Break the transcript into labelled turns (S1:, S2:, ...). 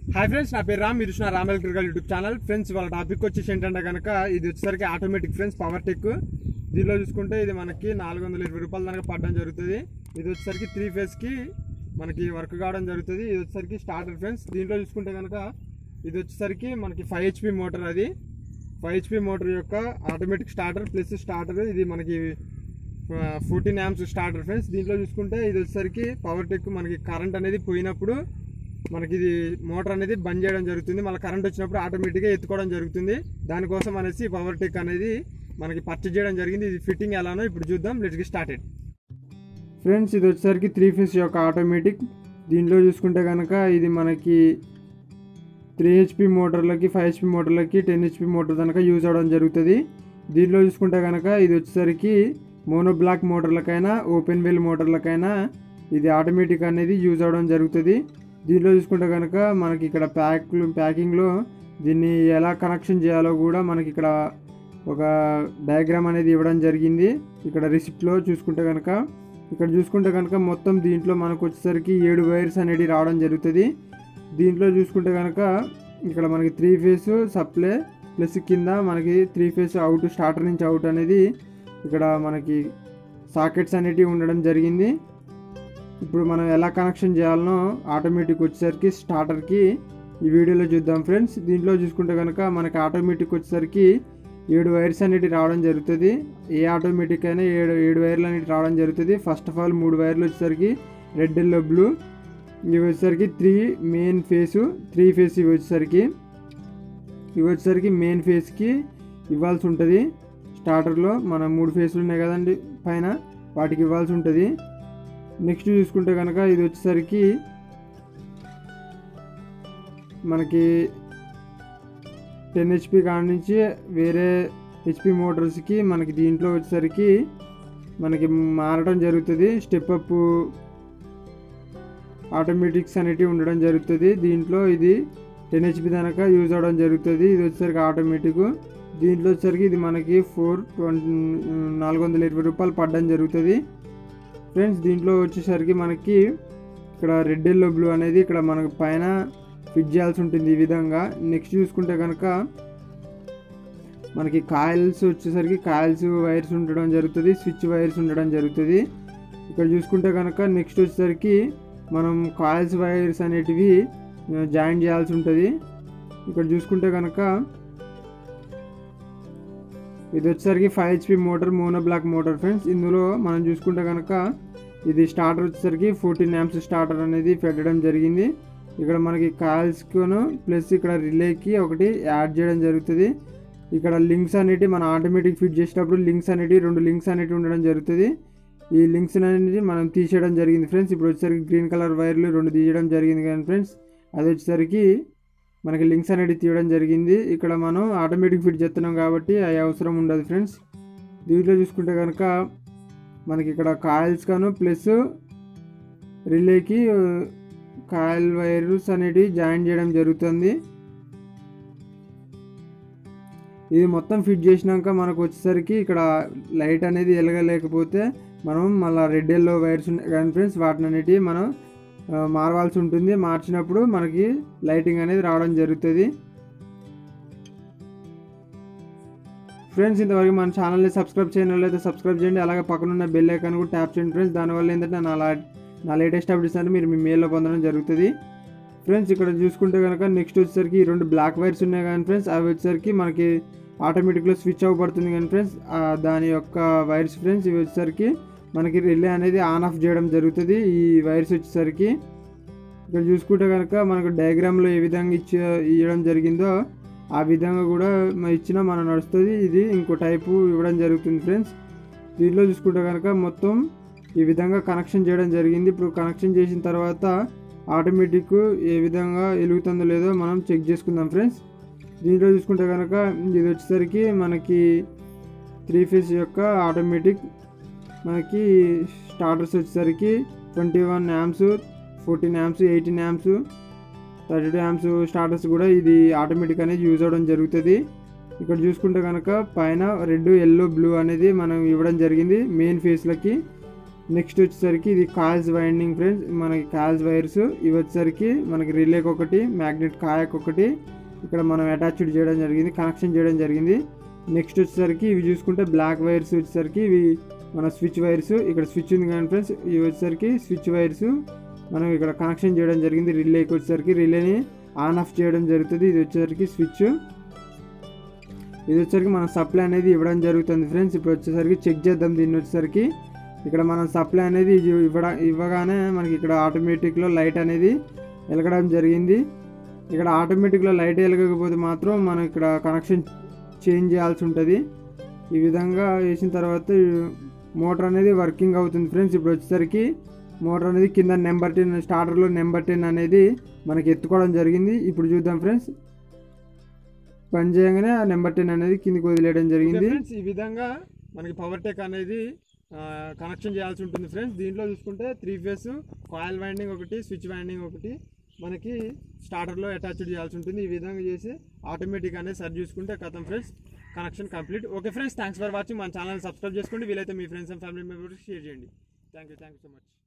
S1: hi friends నా పేరు రామ్ మీరు చూసిన Ram electrical YouTube channel friends వాళ్ళ టాపిక్ వచ్చేసి ఏంటంటే కనుక ఇది వచ్చేసరికి ఆటోమేటిక్ ఫ్రెండ్స్ పవర్ టెక్ దీనిలో చూసుకుంటే ఇది మనకి నాలుగు వందల ఇరవై రూపాయల దాకా పడడం జరుగుతుంది ఇది వచ్చేసరికి త్రీ ఫేస్కి మనకి వర్క్ కావడం జరుగుతుంది ఇది వచ్చేసరికి స్టార్టర్ ఫ్రెండ్స్ దీంట్లో చూసుకుంటే కనుక ఇది వచ్చేసరికి మనకి ఫైవ్ హెచ్పి మోటార్ అది ఫైవ్ హెచ్పి మోటార్ యొక్క ఆటోమేటిక్ స్టార్టర్ ప్లస్ స్టార్టర్ ఇది మనకి ఫోర్టీన్ యామ్స్ స్టార్టర్ ఫ్రెండ్స్ దీంట్లో చూసుకుంటే ఇది వచ్చేసరికి పవర్ టెక్ మనకి కరెంట్ అనేది పోయినప్పుడు మనకి ఇది మోటార్ అనేది బంద్ చేయడం జరుగుతుంది మళ్ళీ కరెంట్ వచ్చినప్పుడు ఆటోమేటిక్గా ఎత్తుకోవడం జరుగుతుంది దానికోసం అనేసి పవర్ టెక్ అనేది మనకి పర్చేజ్ చేయడం జరిగింది ఇది ఫిట్టింగ్ ఎలానో ఇప్పుడు చూద్దాం లెట్స్ గెట్ స్టార్టెడ్ ఫ్రెండ్స్ ఇది వచ్చేసరికి త్రీ ఫేస్ యొక్క ఆటోమేటిక్ దీంట్లో చూసుకుంటే కనుక ఇది మనకి త్రీ హెచ్పి మోటార్లకి ఫైవ్ హెచ్పి మోటార్లకి టెన్ హెచ్పి మోటార్ కనుక యూజ్ అవ్వడం జరుగుతుంది దీంట్లో చూసుకుంటే కనుక ఇది వచ్చేసరికి మోనో బ్లాక్ మోటార్లకైనా ఓపెన్ వెల్ మోటార్లకైనా ఇది ఆటోమేటిక్ అనేది యూజ్ అవ్వడం జరుగుతుంది దీంట్లో చూసుకుంటే కనుక మనకి ఇక్కడ ప్యాక్లు ప్యాకింగ్లో దీన్ని ఎలా కనెక్షన్ చేయాలో కూడా మనకి ఇక్కడ ఒక డయాగ్రామ్ అనేది ఇవ్వడం జరిగింది ఇక్కడ రిసిప్ట్లో చూసుకుంటే కనుక ఇక్కడ చూసుకుంటే కనుక మొత్తం దీంట్లో మనకు వచ్చేసరికి ఏడు వైర్స్ అనేది రావడం జరుగుతుంది దీంట్లో చూసుకుంటే కనుక ఇక్కడ మనకి త్రీ ఫేస్ సప్లై ప్లస్ కింద మనకి త్రీ ఫేస్ అవుట్ స్టార్టర్ నుంచి అవుట్ అనేది ఇక్కడ మనకి సాకెట్స్ అనేటివి ఉండడం జరిగింది ఇప్పుడు మనం ఎలా కనెక్షన్ చేయాలనో ఆటోమేటిక్ వచ్చేసరికి స్టార్టర్కి ఈ వీడియోలో చూద్దాం ఫ్రెండ్స్ దీంట్లో చూసుకుంటే కనుక మనకి ఆటోమేటిక్ వచ్చేసరికి ఏడు వైర్స్ అనేటివి రావడం జరుగుతుంది ఏ ఆటోమేటిక్ అయినా ఏడు ఏడు వైర్లు అనేవి రావడం జరుగుతుంది ఫస్ట్ ఆఫ్ ఆల్ మూడు వైర్లు వచ్చేసరికి రెడ్ ఎల్లో బ్లూ ఇవి వచ్చేసరికి three main phase three phase ఇవి వచ్చేసరికి ఇవి వచ్చేసరికి మెయిన్ ఫేస్కి ఇవ్వాల్సి ఉంటుంది స్టార్టర్లో మన మూడు ఫేస్లు ఉన్నాయి కదండి పైన వాటికి ఇవ్వాల్సి ఉంటుంది నెక్స్ట్ చూసుకుంటే కనుక ఇది వచ్చేసరికి మనకి టెన్ హెచ్పి కాడ నుంచి వేరే హెచ్పి మోటార్స్కి మనకి దీంట్లో వచ్చేసరికి మనకి మారడం జరుగుతుంది స్టెప్ అప్ ఆటోమేటిక్స్ అనేటివి ఉండడం జరుగుతుంది దీంట్లో ఇది టెన్ హెచ్పి దాకా యూజ్ అవ్వడం జరుగుతుంది ఇది వచ్చేసరికి ఆటోమేటిక్ దీంట్లో వచ్చేసరికి ఇది మనకి ఫోర్ ట్వంటీ నాలుగు వందల ఇరవై రూపాయలు పడడం జరుగుతుంది ఫ్రెండ్స్ దీంట్లో వచ్చేసరికి మనకి ఇక్కడ రెడ్ ఎల్లో బ్లూ అనేది ఇక్కడ మనకు పైన ఫిట్ చేయాల్సి ఉంటుంది ఈ విధంగా నెక్స్ట్ చూసుకుంటే కనుక మనకి కాయిల్స్ వచ్చేసరికి కాయిల్స్ వైర్స్ ఉండడం జరుగుతుంది స్విచ్ వైర్స్ ఉండడం జరుగుతుంది ఇక్కడ చూసుకుంటే కనుక నెక్స్ట్ వచ్చేసరికి మనం కాయిల్స్ వైర్స్ అనేటివి జాయిన్ చేయాల్సి ఉంటుంది ఇక్కడ చూసుకుంటే కనుక ఇది వచ్చేసరికి five HP motor mono block motor friends ఇందులో మనం చూసుకుంటే కనుక ఇది స్టార్టర్ వచ్చేసరికి ఫోర్టీన్ యామ్స్ స్టార్టర్ అనేది పెట్టడం జరిగింది ఇక్కడ మనకి కాయిల్స్కును ప్లస్ ఇక్కడ రిలేకి ఒకటి యాడ్ చేయడం జరుగుతుంది ఇక్కడ లింక్స్ అనేటివి మన ఆటోమేటిక్ ఫిట్ చేసేటప్పుడు లింక్స్ అనేటివి రెండు లింక్స్ అనేటివి ఉండడం జరుగుతుంది ఈ లింక్స్ అనేది మనం తీసేయడం జరిగింది ఫ్రెండ్స్ ఇప్పుడు వచ్చేసరికి గ్రీన్ కలర్ వైర్లు రెండు తీయడం జరిగింది కానీ ఫ్రెండ్స్ అది వచ్చేసరికి మనకి లింక్స్ అనేది తీయడం జరిగింది ఇక్కడ మనం ఆటోమేటిక్ ఫిట్ చేస్తున్నాం కాబట్టి అవి అవసరం ఉండదు ఫ్రెండ్స్ దీంట్లో చూసుకుంటే కనుక మనకి ఇక్కడ కాయిల్స్ కాను ప్లస్ రిలేకి కాయిల్ వైర్స్ అనేటివి జాయిన్ చేయడం జరుగుతుంది ఇది మొత్తం ఫిట్ చేసినాక మనకు వచ్చేసరికి ఇక్కడ లైట్ అనేది వెలగలేకపోతే మనం మళ్ళీ రెడ్ ఎల్లో వైర్స్ ఉన్నాయి కానీ ఫ్రెండ్స్ వాటిని అనేటివి మనం మారవాల్సి ఉంటుంది మార్చినప్పుడు మనకి లైటింగ్ అనేది రావడం జరుగుతుంది ఫ్రెండ్స్ ఇంతవరకు మన ఛానల్ని సబ్స్క్రైబ్ చేయనట్లయితే సబ్స్క్రైబ్ చేయండి అలాగే పక్కనున్న బెల్ ఐకాన్ కూడా ట్యాప్ చేయండి ఫ్రెండ్స్ దానివల్ల ఏంటంటే నా నా లేటెస్ట్ అప్డేట్స్ అంటే మీరు మీ మెయిల్లో పొందడం జరుగుతుంది ఫ్రెండ్స్ ఇక్కడ చూసుకుంటే కనుక నెక్స్ట్ వచ్చేసరికి రెండు బ్లాక్ వైర్స్ ఉన్నాయి కానీ ఫ్రెండ్స్ అవి వచ్చేసరికి మనకి ఆటోమేటిక్లో స్విచ్ అవ్వబడుతుంది కానీ ఫ్రెండ్స్ దాని యొక్క వైర్స్ ఫ్రెండ్స్ ఇవి వచ్చేసరికి మనకి రిలే అనేది ఆన్ ఆఫ్ చేయడం జరుగుతుంది ఈ వైర్స్ వచ్చేసరికి ఇక్కడ చూసుకుంటే కనుక మనకు డయాగ్రామ్లో ఏ విధంగా ఇచ్చే ఇవ్వడం జరిగిందో ఆ విధంగా కూడా ఇచ్చిన మనం నడుస్తుంది ఇది ఇంకో టైపు ఇవ్వడం జరుగుతుంది ఫ్రెండ్స్ దీంట్లో చూసుకుంటే కనుక మొత్తం ఈ విధంగా కనెక్షన్ చేయడం జరిగింది ఇప్పుడు కనెక్షన్ చేసిన తర్వాత ఆటోమేటిక్ ఏ విధంగా వెలుగుతుందో లేదో మనం చెక్ చేసుకుందాం ఫ్రెండ్స్ దీంట్లో చూసుకుంటే కనుక ఇది వచ్చేసరికి మనకి త్రీ ఫేస్ యొక్క ఆటోమేటిక్ మనకి స్టార్టర్స్ వచ్చేసరికి twenty one amps fourteen amps eighteen amps thirty two amps starters కూడా ఇది ఆటోమేటిక్ అనేది యూజ్ అవ్వడం జరుగుతుంది ఇక్కడ చూసుకుంటే కనుక పైన రెడ్ ఎల్లో బ్లూ అనేది మనం ఇవ్వడం జరిగింది మెయిన్ ఫేస్లకి నెక్స్ట్ వచ్చేసరికి ఇది కాల్స్ వైండింగ్ ఫ్రెండ్స్ మనకి కాల్స్ వైర్స్ ఇవి వచ్చేసరికి మనకి రిలేకి ఒకటి మ్యాగ్నెట్ కాయకు ఒకటి ఇక్కడ మనం అటాచ్డ్ చేయడం జరిగింది కనెక్షన్ చేయడం జరిగింది నెక్స్ట్ వచ్చేసరికి ఇవి చూసుకుంటే బ్లాక్ వైర్స్ వచ్చేసరికి ఇవి మన స్విచ్ వైర్స్ ఇక్కడ స్విచ్ ఉంది కానీ ఫ్రెండ్స్ ఇవి వచ్చేసరికి స్విచ్ వైర్స్ మనం ఇక్కడ కనెక్షన్ చేయడం జరిగింది రిలేకి వచ్చేసరికి రిలేని ఆన్ ఆఫ్ చేయడం జరుగుతుంది ఇది వచ్చేసరికి స్విచ్ ఇది వచ్చేసరికి మన సప్లై అనేది ఇవ్వడం జరుగుతుంది ఫ్రెండ్స్ ఇప్పుడు వచ్చేసరికి చెక్ చేద్దాం దీన్ని వచ్చేసరికి ఇక్కడ మనం సప్లై అనేది ఇది ఇవ్వడం ఇవ్వగానే మనకి ఇక్కడ ఆటోమేటిక్లో లైట్ అనేది వెలగడం జరిగింది ఇక్కడ ఆటోమేటిక్లో లైట్ వెలగకపోతే మాత్రం మనం ఇక్కడ కనెక్షన్ చేంజ్ చేయాల్సి ఉంటుంది ఈ విధంగా వేసిన తర్వాత మోటార్ అనేది వర్కింగ్ అవుతుంది ఫ్రెండ్స్ ఇప్పుడు వచ్చేసరికి మోటార్ అనేది కింద నెంబర్ టెన్ స్టార్టర్లో నెంబర్ టెన్ అనేది మనకి ఎత్తుకోవడం జరిగింది ఇప్పుడు చూద్దాం ఫ్రెండ్స్ పని చేయగానే ఆ నెంబర్ టెన్ అనేది కిందికి వదిలేయడం జరిగింది ఈ విధంగా మనకి పవర్ టెక్ అనేది కనెక్షన్ చేయాల్సి ఉంటుంది ఫ్రెండ్స్ దీంట్లో చూసుకుంటే త్రీ ఫేస్ కాయిల్ వైండింగ్ ఒకటి స్విచ్ వైండింగ్ ఒకటి మనకి స్టార్టర్లో అటాచ్డ్ చేయాల్సి ఉంటుంది ఈ విధంగా చేసి ఆటోమేటిక్ అనేది సర్చ్ చూసుకుంటే కథం friends connection complete okay friends thanks for watching మన ఛానల్ సబ్స్క్రైబ్ చేసుకోండి వీలైతే మీ friends and family members share చేయండి thank you thank you so much